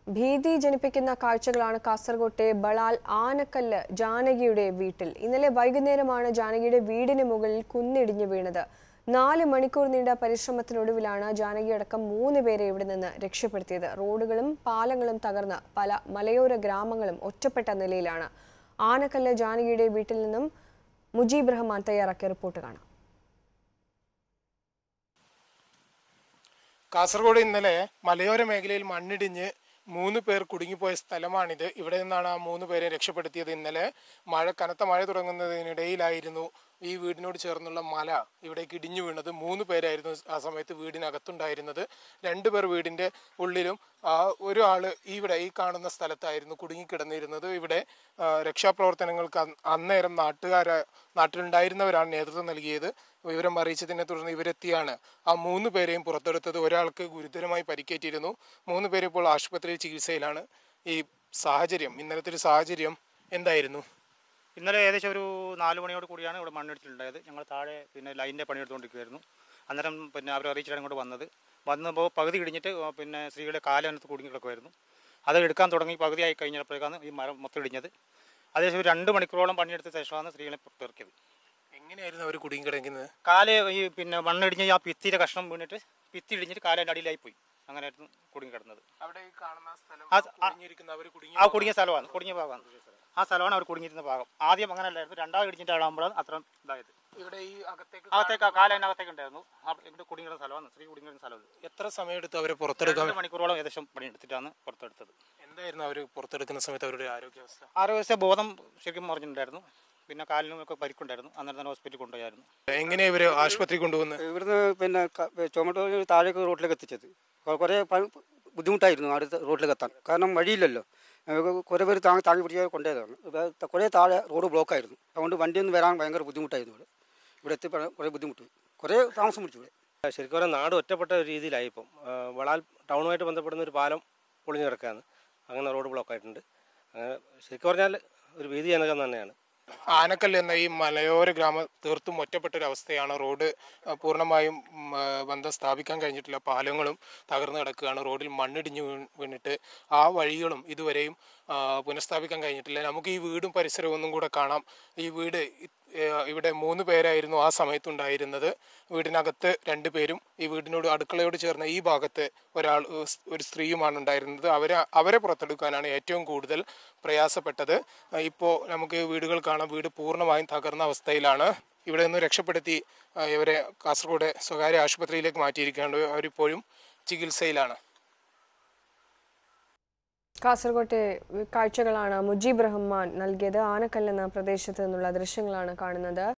ഭീതി ജനിപ്പിക്കുന്ന കാഴ്ചകളാണ് കാസർകോട്ടെ ബളാൽ ആനക്കല്ല് ജാനകിയുടെ വീട്ടിൽ ഇന്നലെ വൈകുന്നേരമാണ് ജാനകിയുടെ വീടിന് മുകളിൽ കുന്നിടിഞ്ഞു വീണത് നാല് മണിക്കൂർ നീണ്ട പരിശ്രമത്തിനൊടുവിലാണ് ജാനകി അടക്കം മൂന്ന് പേരെ ഇവിടെ നിന്ന് രക്ഷപ്പെടുത്തിയത് റോഡുകളും പാലങ്ങളും തകർന്ന് പല മലയോര ഗ്രാമങ്ങളും ഒറ്റപ്പെട്ട നിലയിലാണ് ആനക്കല്ല് ജാനകിയുടെ വീട്ടിൽ നിന്നും മുജീബ് റഹ്മാൻ തയ്യാറാക്കിയ റിപ്പോർട്ട് കാണാം കാസർഗോഡ് ഇന്നലെ മലയോര മേഖലയിൽ മണ്ണിടിഞ്ഞ് മൂന്ന് പേർ കുടുങ്ങിപ്പോയ സ്ഥലമാണിത് ഇവിടെ നിന്നാണ് ആ മൂന്ന് പേരെ രക്ഷപ്പെടുത്തിയത് ഇന്നലെ മഴ കനത്ത മഴ തുടങ്ങുന്നതിനിടയിലായിരുന്നു ഈ വീടിനോട് ചേർന്നുള്ള മല ഇവിടേക്ക് ഇടിഞ്ഞു വീണത് മൂന്ന് പേരായിരുന്നു ആ സമയത്ത് വീടിനകത്തുണ്ടായിരുന്നത് രണ്ടുപേർ വീടിന്റെ ഉള്ളിലും ആ ഒരു ആള് ഇവിടെ ഈ കാണുന്ന സ്ഥലത്തായിരുന്നു കുടുങ്ങിക്കിടന്നിരുന്നത് ഇവിടെ ആ, രക്ഷാപ്രവർത്തനങ്ങൾക്ക് അന്ന് അന്നേരം നാട്ടുകാര നാട്ടിലുണ്ടായിരുന്നവരാണ് നേതൃത്വം നൽകിയത് വിവരം അറിയിച്ചതിനെ തുടർന്ന് ഇവരെത്തിയാണ് ആ മൂന്ന് പേരെയും പുറത്തെടുത്തത് ഒരാൾക്ക് ഗുരുതരമായി പരിക്കേറ്റിരുന്നു മൂന്ന് പേര് ഇപ്പോൾ ആശുപത്രിയിൽ ചികിത്സയിലാണ് ഈ സാഹചര്യം ഇന്നലത്തെ ഒരു സാഹചര്യം എന്തായിരുന്നു ഇന്നലെ ഏകദേശം ഒരു നാല് മണിയോട് കൂടിയാണ് ഇവിടെ മണ്ണിടിച്ചിട്ടുണ്ടായത് ഞങ്ങൾ താഴെ പിന്നെ ലൈനിൻ്റെ പണിയെടുത്തുകൊണ്ടിരിക്കുകയായിരുന്നു അന്നേരം പിന്നെ അവരെ അറിയിച്ചിട്ടാണ് ഇങ്ങോട്ട് വന്നത് വന്നപ്പോൾ പകുതി ഇടിഞ്ഞിട്ട് പിന്നെ സ്ത്രീകളെ കാലനത്ത് കുടുങ്ങി കിടക്കുമായിരുന്നു അത് എടുക്കാൻ തുടങ്ങി പകുതിയായി കഴിഞ്ഞപ്പോഴേക്കാണ് ഈ മരം മൊത്തം ഇടിഞ്ഞത് അതേസമയം ഒരു രണ്ട് മണിക്കൂറോളം പണിയെടുത്ത ശേഷമാണ് സ്ത്രീകളെ പെറുക്കിയത് എങ്ങനെയായിരുന്നു അവർ കുടുങ്ങിക്കിടക്കുന്നത് കാല് ഈ പിന്നെ മണ്ണിടിഞ്ഞ് ആ ഭിത്തിയുടെ കഷ്ണം വീണിട്ട് ഭിത്തി ഇടിഞ്ഞിട്ട് കാലിൻ്റെ അടിയിലായി പോയി അങ്ങനെയായിരുന്നു കുടുങ്ങി കിടന്നത് അവിടെ ഈ കാണുന്ന സ്ഥലം ആ- ആ- കുടുങ്ങിയിരിക്കുന്ന അവർ കുടുങ്ങി ആ കുടുങ്ങിയ സ്ഥലമാണ് കുടുങ്ങിയ ഭാഗമാണ് ആ സ്ഥലമാണ് അവർ കുടുങ്ങിയിരുന്ന ഭാഗം ആദ്യം അങ്ങനെ അല്ലായിരുന്നു രണ്ടാമത് ഇടിഞ്ഞിട്ട് ആകുമ്പോഴാണ് അത്ര ഇതായത് ഇവിടെ ഈ അകത്തേക്ക് അകത്തേക്ക് കാലതിനകത്തേക്ക് ഉണ്ടായിരുന്നു അവിടെ ഇവിടെ കുടുങ്ങിയ സ്ഥലമാണ് സ്ത്രീ കുടുങ്ങിയ സ്ഥലം എത്ര സമയം എടുത്ത് അവരെ പുറത്തെടുക്കാൻ രണ്ട് മണിക്കൂറോളം ഏകദേശം പണിയെടുത്തിട്ടാണ് പുറത്തെടുത്തത് എന്തായിരുന്നു അവർ പുറത്തെടുക്കുന്ന സമയത്ത് അവരുടെ ആരോഗ്യാവസ്ഥ ആരോഗ്യ ബോധം ശരിക്കും പറഞ്ഞിട്ടുണ്ടായിരുന്നു പിന്നെ കാലിനും ഒക്കെ പരിക്കുണ്ടായിരുന്നു അന്നേരം തന്നെ ഹോസ്പിറ്റലിൽ കൊണ്ടുപോയായിരുന്നു എങ്ങനെയാ ഇവര് ആശുപത്രി കൊണ്ടുപോകുന്നത് ഇവിടുന്ന് പിന്നെ ക- ചുമട്ട് താഴേക്ക് റോട്ടിലേക്ക് എത്തിച്ചത് കൊ- കുറേ പ- ബുദ്ധിമുട്ടായിരുന്നു അടുത്ത റോട്ടിലേക്ക് എത്താൻ കാരണം വഴിയില്ലല്ലോ ഞങ്ങൾക്ക് കുറേ പേര് താങ്ങി താങ്ങി പിടിച്ച് കൊണ്ടുപോയതാണ് ഇത് കുറേ താഴെ റോഡ് ബ്ലോക്കായിരുന്നു അതുകൊണ്ട് വണ്ടിയൊന്നും വരാൻ ഭയങ്കര ബുദ്ധിമുട്ടായിരുന്നു ഇവിടെ ഇവിടെ എത്തിപ്പെടാൻ കുറേ ബുദ്ധിമുട്ട് കുറേ താമസം പിടിച്ചു ഇവിടെ ശരിക്കും പറഞ്ഞാൽ നാട് ഒറ്റപ്പെട്ട ഒരു രീതിയിലായി ഇപ്പം ആ, വളാൽ ടൗണുമായിട്ട് ബന്ധപ്പെടുന്ന ഒരു പാലം പൊളിഞ്ഞു കിടക്കുകയാണ് അങ്ങനെ റോഡ് ബ്ലോക്ക് ആയിട്ടുണ്ട് അങ്ങനെ ശരിക്കും പറഞ്ഞാൽ ഒരു ഭീതിജനകം തന്നെയാണ് ആനക്കല്ല് എന്ന ഈ മലയോര ഗ്രാമം തീർത്തും ഒറ്റപ്പെട്ട ഒരു അവസ്ഥയാണ് റോഡ് ആ, പൂർണ്ണമായും ഉം, ആ, ബന്ധം സ്ഥാപിക്കാൻ കഴിഞ്ഞിട്ടില്ല പാലങ്ങളും തകർന്നു കിടക്കുകയാണ് റോഡിൽ മണ്ണിടിഞ്ഞ് വീണ് വീണിട്ട് ആ വഴികളും ഇതുവരെയും ആ, പുനഃസ്ഥാപിക്കാൻ കഴിഞ്ഞിട്ടില്ല നമുക്ക് ഈ വീടും പരിസരവും ഒന്നും കൂടെ കാണാം ഈ വീട് ഇ- ഏ, ഇവിടെ മൂന്ന് പേരായിരുന്നു ആ സമയത്തുണ്ടായിരുന്നത് വീടിനകത്ത് രണ്ട് പേരും ഈ വീടിനോട് അടുക്കളയോട് ചേർന്ന ഈ ഭാഗത്ത് ഒരാൾ ഏ, സ്- ഒരു സ്ത്രീയുമാണ് ഉണ്ടായിരുന്നത് അവരെ അവരെ പുറത്തെടുക്കാനാണ് ഏറ്റവും കൂടുതൽ പ്രയാസപ്പെട്ടത് ഇപ്പോൾ നമുക്ക് വീടുകൾ കാണാം വീട് പൂർണ്ണമായും തകർന്ന അവസ്ഥയിലാണ് ഇവിടെ നിന്ന് രക്ഷപ്പെടുത്തി ആ, ഇവരെ കാസർഗോഡ് സ്വകാര്യ ആശുപത്രിയിലേക്ക് മാറ്റിയിരിക്കുകയാണ് അവരിപ്പോഴും ചികിത്സയിലാണ് കാസർകോട്ടെ കാഴ്ചകളാണ് മുജീബ് റഹ്മാൻ നൽകിയത് ആനക്കല്ലെന്ന പ്രദേശത്ത് നിന്നുള്ള ദൃശ്യങ്ങളാണ് കാണുന്നത്